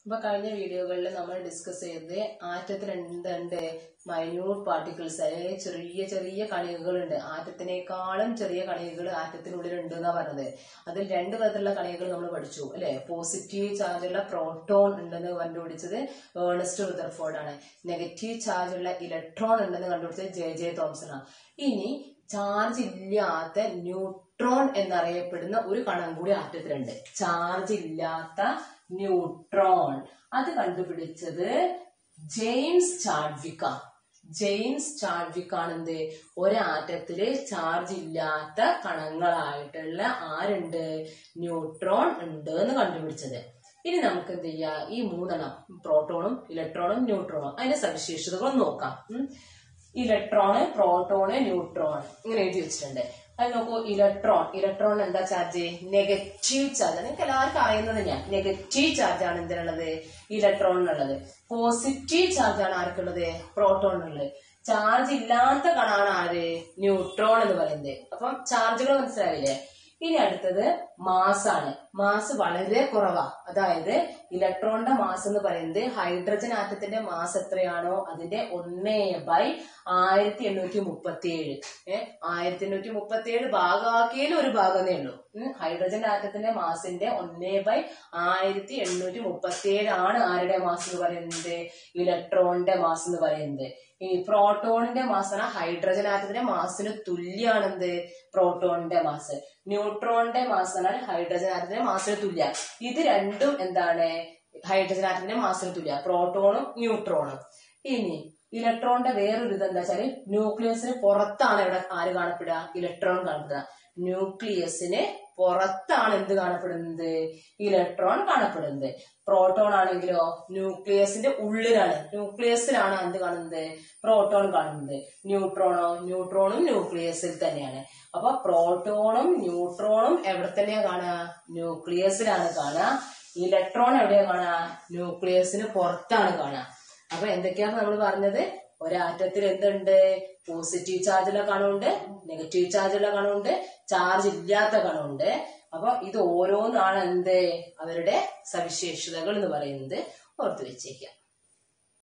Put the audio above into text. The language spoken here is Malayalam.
അപ്പൊ കഴിഞ്ഞ വീഡിയോകളിൽ നമ്മൾ ഡിസ്കസ് ചെയ്തത് ആറ്റത്തിൽ എന്തുണ്ട് മൈന്യൂട്ട് പാർട്ടിക്കിൾസ് അതായത് ചെറിയ ചെറിയ കണികകളുണ്ട് ആറ്റത്തിനേക്കാളും ചെറിയ കണികകൾ ആറ്റത്തിനുള്ളിൽ ഉണ്ട് എന്നാ പറഞ്ഞത് അതിൽ രണ്ട് തരത്തിലുള്ള കണികകൾ നമ്മൾ പഠിച്ചു അല്ലെ പോസിറ്റീവ് ചാർജുള്ള പ്രോട്ടോൺ ഉണ്ടെന്ന് കണ്ടുപിടിച്ചത് ഏണസ്റ്റ് റുദർഫോർഡ് ആണ് നെഗറ്റീവ് ചാർജുള്ള ഇലക്ട്രോൺ ഉണ്ടെന്ന് കണ്ടുപിടിച്ചത് ജെ ജെ തോംസൺ ആണ് ഇനി ചാർജ് ഇല്ലാത്ത ന്യൂട്രോൺ എന്നറിയപ്പെടുന്ന ഒരു കണം കൂടി ആറ്റത്തിലുണ്ട് ചാർജ് ഇല്ലാത്ത ന്യൂട്രോൺ അത് കണ്ടുപിടിച്ചത് ജെയിംസ് ചാഡ്വിക്ക ജെയിംസ് ചാഡ്വിക് ആണ് എന്ത് ഒരാറ്റത്തില് ചാർജ് ഇല്ലാത്ത കണങ്ങളായിട്ടുള്ള ആരുണ്ട് ന്യൂട്രോൺ ഉണ്ട് എന്ന് കണ്ടുപിടിച്ചത് ഇനി നമുക്ക് എന്ത് ചെയ്യാം ഈ മൂന്നെണ്ണം പ്രോട്ടോണും ഇലക്ട്രോണും ന്യൂട്രോണും അതിന്റെ സവിശേഷതകൾ നോക്കാം ഉം. ഇലക്ട്രോണ് പ്രോട്ടോണ് ന്യൂട്രോൺ ഇങ്ങനെ എഴുതി വെച്ചിട്ടുണ്ട് അത് നോക്കൂ ഇലക്ട്രോൺ ഇലക്ട്രോൺ എന്താ ചാർജ് നെഗറ്റീവ് ചാർജ് നിങ്ങൾക്ക് എല്ലാവർക്കും അറിയുന്നത് ഞാൻ നെഗറ്റീവ് ചാർജ് ആണ് എന്തിനുള്ളത് ഇലക്ട്രോണിനുള്ളത് പോസിറ്റീവ് ചാർജ് ആണ് ആർക്കുള്ളത് പ്രോട്ടോണിനുള്ളത് ചാർജ് ഇല്ലാത്ത കണാണ് ആര് ന്യൂട്രോൺ എന്ന് പറയുന്നത് അപ്പം ചാർജുകൾ മനസ്സിലാവില്ലേ ഇനി അടുത്തത് മാസ് ആണ് മാസ് വളരെ കുറവാ അതായത് ഇലക്ട്രോണിന്റെ മാസ് എന്ന് പറയുന്നത് ഹൈഡ്രജൻ ആറ്റത്തിന്റെ മാസ് എത്രയാണോ അതിന്റെ ഒന്നേ ബൈ ആയിരത്തി എണ്ണൂറ്റി മുപ്പത്തി ഏഴ് ഏഹ് ആയിരത്തി എണ്ണൂറ്റി മുപ്പത്തി ഏഴ് ഭാഗമാക്കിയതിൽ ഒരു ഭാഗമേ ഉള്ളൂ ഉം. ഹൈഡ്രജൻ ആറ്റത്തിന്റെ മാസിന്റെ ഒന്നേ ബൈ ആയിരത്തി എണ്ണൂറ്റി മുപ്പത്തി ഏഴ് ആണ് ആരുടെ മാസ് എന്ന് പറയുന്നത് ഇലക്ട്രോണിന്റെ മാസ് എന്ന് പറയുന്നത് ഈ പ്രോട്ടോണിന്റെ മാസ് ആണ് ഹൈഡ്രജൻ ആറ്റത്തിന്റെ മാസിന് തുല്യാണെന്ത് പ്രോട്ടോണിന്റെ മാസ് ന്യൂട്രോണിന്റെ മാസ് ആണ് ഹൈഡ്രജൻ ആറ്റത്തിന്റെ മാസിന് തുല്യ ഇത് രണ്ടും എന്താണ് ഹൈഡ്രജൻ ആറ്റത്തിന്റെ മാസിന് തുല്യ പ്രോട്ടോണും ന്യൂട്രോണും ഇനി ഇലക്ട്രോണിന്റെ വേറൊരു ഇത് എന്താ വെച്ചാല് ന്യൂക്ലിയസിന് പുറത്താണ് ഇവിടെ ആര് കാണപ്പെടുക ഇലക്ട്രോൺ കാണപ്പെടുക ന്യൂക്ലിയസിന് പുറത്താണ് എന്ത് കാണപ്പെടുന്നത് ഇലക്ട്രോൺ കാണപ്പെടുന്നത് പ്രോട്ടോൺ ആണെങ്കിലോ ന്യൂക്ലിയസിന്റെ ഉള്ളിലാണ് ന്യൂക്ലിയസിലാണ് എന്ത് കാണുന്നത് പ്രോട്ടോൺ കാണുന്നത് ന്യൂട്രോണോ ന്യൂട്രോണും ന്യൂക്ലിയസിൽ തന്നെയാണ് അപ്പൊ പ്രോട്ടോണും ന്യൂട്രോണും എവിടെ തന്നെയാ കാണുക ന്യൂക്ലിയസിലാണ് കാണുക ഇലക്ട്രോൺ എവിടെയാ കാണുക ന്യൂക്ലിയസിന് പുറത്താണ് കാണുക അപ്പൊ എന്തൊക്കെയാണ് നമ്മൾ പറഞ്ഞത് ഒരാറ്റത്തിൽ എന്തുണ്ട് പോസിറ്റീവ് ചാർജുള്ള കണമുണ്ട് നെഗറ്റീവ് ചാർജുള്ള കണമുണ്ട് ചാർജ് ഇല്ലാത്ത കണമുണ്ട് അപ്പൊ ഇത് ഓരോന്നാണ് എന്ത് അവരുടെ സവിശേഷതകൾ എന്ന് പറയുന്നത് ഓർത്തു വെച്ചേക്കുക